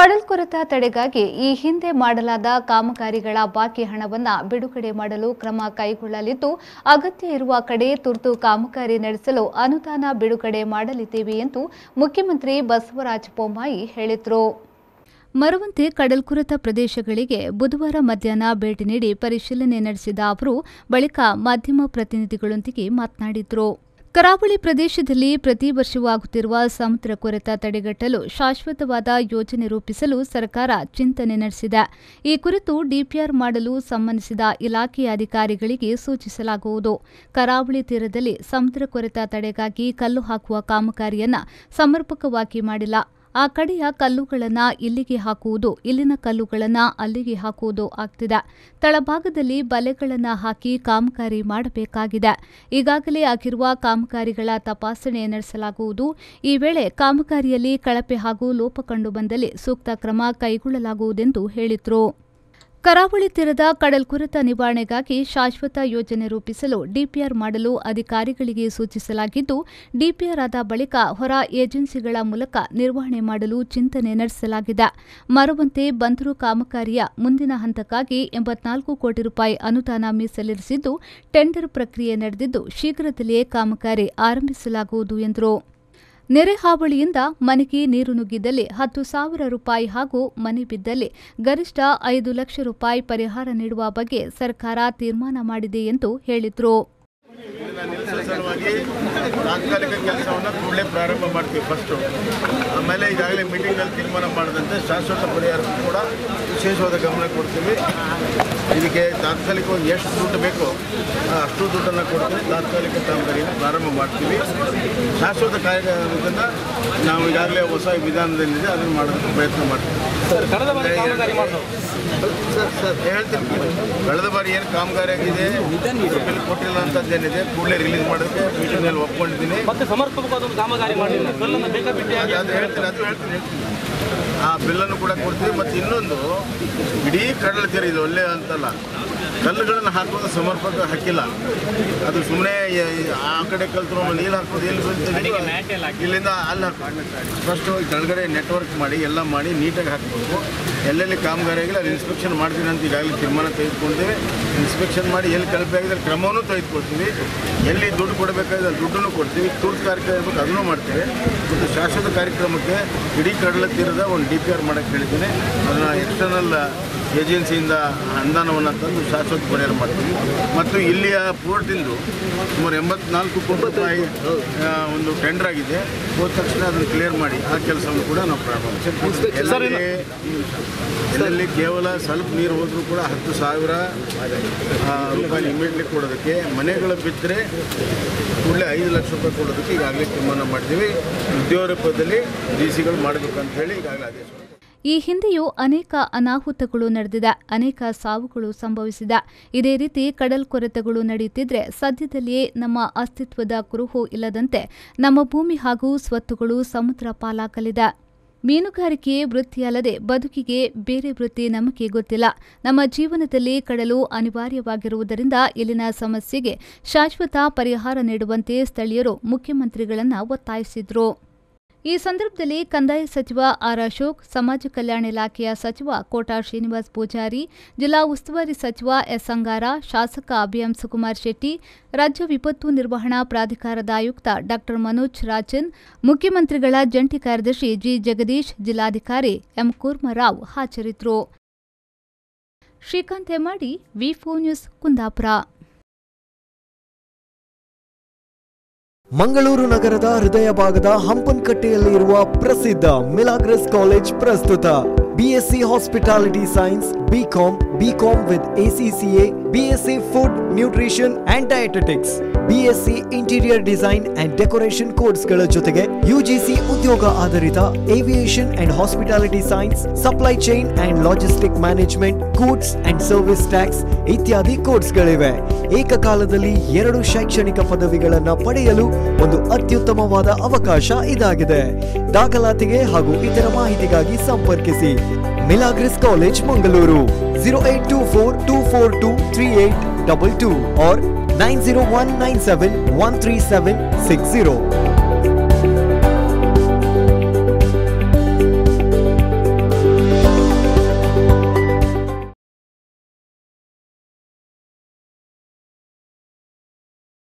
ಕಡಲ್ಕೊರೆತ ತಡೆಗಾಗಿ ಈ ಹಿಂದೆ ಮಾಡಲಾದ ಕಾಮಗಾರಿಗಳ ಬಾಕಿ ಹಣವನ್ನು ಬಿಡುಗಡೆ ಮಾಡಲು ಕ್ರಮ ಕೈಗೊಳ್ಳಲಿದ್ದು ಅಗತ್ಯ ಇರುವ ಕಡೆ ತುರ್ತು ಕಾಮಗಾರಿ ನಡೆಸಲು ಅನುದಾನ ಬಿಡುಗಡೆ ಮಾಡಲಿದ್ದೇವೆ ಎಂದು ಮುಖ್ಯಮಂತ್ರಿ ಬಸವರಾಜ ಬೊಮ್ಮಾಯಿ ಹೇಳಿದರು ಮರವಂತೆ ಕಡಲ್ಕೊರೆತ ಪ್ರದೇಶಗಳಿಗೆ ಬುಧವಾರ ಮಧ್ಯಾಹ್ನ ಭೇಟಿ ನೀಡಿ ಪರಿಶೀಲನೆ ನಡೆಸಿದ ಅವರು ಬಳಿಕ ಮಾಧ್ಯಮ ಪ್ರತಿನಿಧಿಗಳೊಂದಿಗೆ ಮಾತನಾಡಿದರು ಕರಾವಳಿ ಪ್ರದೇಶದಲ್ಲಿ ಪ್ರತಿ ವರ್ಷವೂ ಆಗುತ್ತಿರುವ ಸಮುದ್ರ ಕೊರೆತ ತಡೆಗಟ್ಟಲು ಶಾಶ್ವತವಾದ ಯೋಜನೆ ರೂಪಿಸಲು ಸರ್ಕಾರ ಚಿಂತನೆ ನಡೆಸಿದೆ ಈ ಕುರಿತು ಡಿಪಿಆರ್ ಮಾಡಲು ಸಂಬಂಧಿಸಿದ ಇಲಾಖೆಯ ಅಧಿಕಾರಿಗಳಿಗೆ ಸೂಚಿಸಲಾಗುವುದು ಕರಾವಳಿ ತೀರದಲ್ಲಿ ಸಮುದ್ರ ಕೊರೆತ ತಡೆಗಾಗಿ ಕಲ್ಲು ಹಾಕುವ ಕಾಮಗಾರಿಯನ್ನ ಸಮರ್ಪಕವಾಗಿ ಮಾಡಿಲ್ಲ ಆ ಕಡೆಯ ಕಲ್ಲುಗಳನ್ನು ಇಲ್ಲಿಗೆ ಹಾಕುವುದು ಇಲ್ಲಿನ ಕಲ್ಲುಗಳನ್ನು ಅಲ್ಲಿಗೆ ಹಾಕುವುದು ಆಗ್ತಿದೆ ತಳಭಾಗದಲ್ಲಿ ಬಲೆಗಳನ್ನು ಹಾಕಿ ಕಾಮಗಾರಿ ಮಾಡಬೇಕಾಗಿದೆ ಈಗಾಗಲೇ ಆಗಿರುವ ಕಾಮಗಾರಿಗಳ ತಪಾಸಣೆ ನಡೆಸಲಾಗುವುದು ಈ ವೇಳೆ ಕಾಮಗಾರಿಯಲ್ಲಿ ಕಳಪೆ ಹಾಗೂ ಲೋಪ ಕಂಡು ಬಂದಲ್ಲಿ ಸೂಕ್ತ ಕ್ರಮ ಕೈಗೊಳ್ಳಲಾಗುವುದೆಂದು ಹೇಳಿದರು ಕರಾವಳಿ ತೀರದ ಕಡಲ್ಕೊರೆತ ನಿವಾರಣೆಗಾಗಿ ಶಾಶ್ವತ ಯೋಜನೆ ರೂಪಿಸಲು ಡಿಪಿಆರ್ ಮಾಡಲು ಅಧಿಕಾರಿಗಳಿಗೆ ಸೂಚಿಸಲಾಗಿದ್ದು ಡಿಪಿಆರ್ ಆದ ಬಳಿಕ ಹೊರ ಏಜೆನ್ಸಿಗಳ ಮೂಲಕ ನಿರ್ವಹಣೆ ಮಾಡಲು ಚಿಂತನೆ ನಡೆಸಲಾಗಿದೆ ಮರವಂತೆ ಬಂದರು ಕಾಮಗಾರಿಯ ಮುಂದಿನ ಹಂತಕ್ಕಾಗಿ ಎಂಬತ್ನಾಲ್ಕು ಕೋಟಿ ರೂಪಾಯಿ ಅನುದಾನ ಮೀಸಲಿರಿಸಿದ್ದು ಟೆಂಡರ್ ಪ್ರಕ್ರಿಯೆ ನಡೆದಿದ್ದು ಶೀಘ್ರದಲ್ಲಿಯೇ ಕಾಮಗಾರಿ ಆರಂಭಿಸಲಾಗುವುದು ಎಂದರು ನೆರೆ ಹಾವಳಿಯಿಂದ ಮನೆಗೆ ನೀರು ನುಗ್ಗಿದ್ದಲ್ಲಿ ಹತ್ತು ಸಾವಿರ ರೂಪಾಯಿ ಹಾಗೂ ಮನೆ ಬಿದ್ದಲ್ಲಿ ಗರಿಷ್ಠ ಐದು ಲಕ್ಷ ರೂಪಾಯಿ ಪರಿಹಾರ ನೀಡುವ ಬಗ್ಗೆ ಸರ್ಕಾರ ತೀರ್ಮಾನ ಮಾಡಿದೆ ಎಂದು ಹೇಳಿದರು ಇದನ್ನ ನಿಲ್ಲಿಸೋ ಸಲುವಾಗಿ ತಾತ್ಕಾಲಿಕ ಕೆಲಸವನ್ನು ಕೂಡಲೇ ಪ್ರಾರಂಭ ಮಾಡ್ತೀವಿ ಫಸ್ಟು ಆಮೇಲೆ ಈಗಾಗಲೇ ಮೀಟಿಂಗಲ್ಲಿ ತೀರ್ಮಾನ ಮಾಡಿದಂತೆ ಶಾಶ್ವತ ಪರಿಹಾರಕ್ಕೂ ಕೂಡ ವಿಶೇಷವಾದ ಗಮನ ಕೊಡ್ತೀವಿ ಇದಕ್ಕೆ ತಾತ್ಕಾಲಿಕವಾಗಿ ಎಷ್ಟು ದುಡ್ಡು ಬೇಕೋ ಆ ಅಷ್ಟು ದುಡ್ಡನ್ನು ಕೊಡ್ತೀವಿ ತಾತ್ಕಾಲಿಕ ಕಾಮಗಾರಿಯನ್ನು ಪ್ರಾರಂಭ ಮಾಡ್ತೀವಿ ಶಾಶ್ವತ ಕಾರ್ಯ ಇದನ್ನು ನಾವು ಈಗಾಗಲೇ ಹೊಸ ವಿಧಾನದಲ್ಲಿದೆ ಅದನ್ನು ಮಾಡೋದಕ್ಕೆ ಪ್ರಯತ್ನ ಮಾಡ್ತೀವಿ ಕಳೆದ ಬಾರಿ ಕಾಮಗಾರಿ ಮಾಡೋದು ಸರ್ ಸರ್ ಹೇಳ್ತೀನಿ ಕಳೆದ ಬಾರಿ ಏನು ಕಾಮಗಾರಿ ಆಗಿದೆ ಬಿಲ್ ಕೊಟ್ಟಿಲ್ಲ ಅಂತದ್ದೇನಿದೆ ಕೂಡಲೇ ರಿಲೀಸ್ ಮಾಡೋದಕ್ಕೆ ಮೀಟಿಂಗಲ್ಲಿ ಒಪ್ಕೊಂಡಿದ್ದೀನಿ ಮತ್ತೆ ಸಮರ್ಪಕವಾದ ಒಂದು ಕಾಮಗಾರಿ ಮಾಡಲಿಲ್ಲ ಕಲ್ಲನ್ನು ಬೇಕಾಬಿಟ್ಟಿ ಅದು ಅದು ಹೇಳ್ತೀನಿ ಅದು ಹೇಳ್ತೀನಿ ಹೇಳ್ತೀನಿ. ಆ ಬಿಲ್ಲನ್ನು ಕೂಡ ಕೊಡ್ತೀವಿ ಮತ್ತು ಇನ್ನೊಂದು ಇಡೀ ಕಡಲ ತೀರ ಇದು ಒಳ್ಳೆ ಅಂತಲ್ಲ ಕಲ್ಲುಗಳನ್ನು ಹಾಕೋದು ಸಮರ್ಪಕ ಹಾಕಿಲ್ಲ ಅದು ಸುಮ್ಮನೆ ಆ ಕಡೆ ಕಲ್ತು ನೀರು ಹಾಕೋದು ಎಲ್ಲಿ ಬೀಳ್ತದೆ ಇಲ್ಲಿಂದ ಅಲ್ಲಿ ಹಾಕೋದು ಫಸ್ಟ್ ಕೆಳಗಡೆ ನೆಟ್ವರ್ಕ್ ಮಾಡಿ ಎಲ್ಲ ಮಾಡಿ ನೀಟಾಗಿ ಹಾಕಬೇಕು ಎಲ್ಲೆಲ್ಲಿ ಕಾಮಗಾರಿ ಆಗಿಲ್ಲ ಅಲ್ಲಿ ಇನ್ಸ್ಪೆಕ್ಷನ್ ಮಾಡ್ತೀನಿ ಅಂತ ಈಗಾಗಲೇ ತೀರ್ಮಾನ ತೆಗೆದುಕೊಂಡೇವೆ ಇನ್ಸ್ಪೆಕ್ಷನ್ ಮಾಡಿ ಎಲ್ಲಿ ಕಳಪೆ ಆಗಿದೆ ಅಲ್ಲಿ ಕ್ರಮವನ್ನು ತೆಗೆದುಕೊಳ್ತೀವಿ ಎಲ್ಲಿ ದುಡ್ಡು ಕೊಡಬೇಕಾದ್ರೆ ಅಲ್ಲಿ ದುಡ್ಡನ್ನು ಕೊಡ್ತೀವಿ ತುರ್ತು ಕಾರ್ಯಕ್ರಮ ಇರ್ಬೇಕು ಅದನ್ನು ಮಾಡ್ತೀವಿ ಮತ್ತು ಶಾಶ್ವತ ಕಾರ್ಯಕ್ರಮಕ್ಕೆ ಇಡೀ ಕಡಲ ತೀರದ ಒಂದು ಡಿ ಪಿ ಆರ್ ಮಾಡೋಕ್ಕೆ ಹೇಳಿದ್ದೀನಿ ಅದನ್ನು ಎಕ್ಸ್ಟರ್ನಲ್ ಏಜೆನ್ಸಿಯಿಂದ ಅನುದಾನವನ್ನು ತಂದು ಶಾಶ್ವತ ಪರಿಹಾರ ಮಾಡ್ತೀವಿ ಮತ್ತು ಇಲ್ಲಿಯ ಪೋರ್ಟಿಂದು ಸುಮಾರು ಎಂಬತ್ನಾಲ್ಕು ಕೋಟಿ ರೂಪಾಯಿ ಆ, ಒಂದು ಟೆಂಡರ್ ಆಗಿದೆ ಹೋದ ತಕ್ಷಣ ಅದನ್ನು ಕ್ಲಿಯರ್ ಮಾಡಿ ಆ ಕೆಲಸವನ್ನು ಕೂಡ ನಾವು ಪ್ರಾರಂಭ ಮಾಡ್ತೀವಿ. ಎಲ್ಲೆಲ್ಲಿ ಎಲ್ಲೆಲ್ಲಿ ಕೇವಲ ಸ್ವಲ್ಪ ನೀರು ಹೋದರೂ ಕೂಡ ಹತ್ತು ಸಾವಿರ ಆ, ರೂಪಾಯಿ ಇಮಿಡಿಯೇಟ್ಲಿ ಕೊಡೋದಕ್ಕೆ ಮನೆಗಳು ಬಿದ್ದರೆ ಕೂಡಲೇ ಐದು ಲಕ್ಷ ರೂಪಾಯಿ ಕೊಡೋದಕ್ಕೆ ಈಗಾಗಲೇ ತೀರ್ಮಾನ ಮಾಡಿದ್ದೀವಿ ಉದ್ಯೋಗ ರೂಪದಲ್ಲಿ ಡಿ ಸಿಗಳು ಮಾಡಬೇಕಂತ ಹೇಳಿ ಈಗಾಗಲೇ ಆದೇಶ ಮಾಡಿದ್ದೀವಿ. ಈ ಹಿಂದೆಯೂ ಅನೇಕ ಅನಾಹುತಗಳು ನಡೆದಿದೆ ಅನೇಕ ಸಾವುಗಳು ಸಂಭವಿಸಿದೆ ಇದೇ ರೀತಿ ಕಡಲ್ಕೊರೆತಗಳು ನಡೆಯುತ್ತಿದ್ರೆ ಸದ್ಯದಲ್ಲಿಯೇ ನಮ್ಮ ಅಸ್ತಿತ್ವದ ಕುರುಹು ಇಲ್ಲದಂತೆ ನಮ್ಮ ಭೂಮಿ ಹಾಗೂ ಸ್ವತ್ತುಗಳು ಸಮುದ್ರ ಪಾಲಾಗಲಿದೆ ಮೀನುಗಾರಿಕೆ ವೃತ್ತಿಯಲ್ಲದೆ ಬದುಕಿಗೆ ಬೇರೆ ವೃತ್ತಿ ನಮಗೆ ಗೊತ್ತಿಲ್ಲ ನಮ್ಮ ಜೀವನದಲ್ಲಿ ಕಡಲು ಅನಿವಾರ್ಯವಾಗಿರುವುದರಿಂದ ಇಲ್ಲಿನ ಸಮಸ್ಯೆಗೆ ಶಾಶ್ವತ ಪರಿಹಾರ ನೀಡುವಂತೆ ಸ್ಥಳೀಯರು ಮುಖ್ಯಮಂತ್ರಿಗಳನ್ನ ಒತ್ತಾಯಿಸಿದ್ರು ಈ ಸಂದರ್ಭದಲ್ಲಿ ಕಂದಾಯ ಸಚಿವ ಆರ್ ಅಶೋಕ್ ಸಮಾಜ ಕಲ್ಯಾಣ ಇಲಾಖೆಯ ಸಚಿವ ಕೋಟಾ ಶ್ರೀನಿವಾಸ್ ಪೂಜಾರಿ ಜಿಲ್ಲಾ ಉಸ್ತುವಾರಿ ಸಚಿವ ಎಸ್ ಅಂಗಾರ ಶಾಸಕ ಅಭಿಯಂ ಸುಕುಮಾರ್ ಶೆಟ್ಟಿ ರಾಜ್ಯ ವಿಪತ್ತು ನಿರ್ವಹಣಾ ಪ್ರಾಧಿಕಾರದ ಆಯುಕ್ತ ಡಾ ಮನೋಜ್ ರಾಜನ್ ಮುಖ್ಯಮಂತ್ರಿಗಳ ಜಂಟಿ ಕಾರ್ಯದರ್ಶಿ ಜಿ ಜಗದೀಶ್ ಜಿಲ್ಲಾಧಿಕಾರಿ ಎಂ ಕೂರ್ಮರಾವ್ ಹಾಜರಿದ್ದರು ಶ್ರೀಕಾಂತ್ ಹೆಮ್ಮಾಡಿ ವಿ ನ್ಯೂಸ್ ಕುಂದಾಪುರ ಮಂಗಳೂರು ನಗರದ ಹೃದಯ ಭಾಗದ ಹಂಪನಕಟ್ಟೆಯಲ್ಲಿ ಇರುವ ಪ್ರಸಿದ್ಧ ಮಿಲಾಗ್ರಸ್ ಕಾಲೇಜ್ ಪ್ರಸ್ತುತ BSc hospitality science BCom BCom with ACCA BSc food nutrition and dietetics BSc interior design and decoration ಕೋರ್ಸ್ಗಳ ಜೊತೆಗೆ ಯುಜಿಸಿ ಉದ್ಯೋಗ ಆಧಾರಿತ aviation and hospitality science supply chain and logistic management goods and service tax ಇತ್ಯಾದಿ ಕೋರ್ಸ್ಗಳಿವೆ ಏಕಕಾಲದಲ್ಲಿ ಎರಡು ಶೈಕ್ಷಣಿಕ ಪದವಿಗಳನ್ನ ಪಡೆಯಲು ಒಂದು ಅತ್ಯುತ್ತಮವಾದ ಅವಕಾಶ ಇದಾಗಿದೆ ದಾಖಲಾತಿಗೆ ಹಾಗೂ ಇತರ ಮಾಹಿತಿಗಾಗಿ ಸಂಪರ್ಕಿಸಿ Milagres college Mangaluru zero eight two four two four two three eight double two or nine zero one nine seven one three seven six zero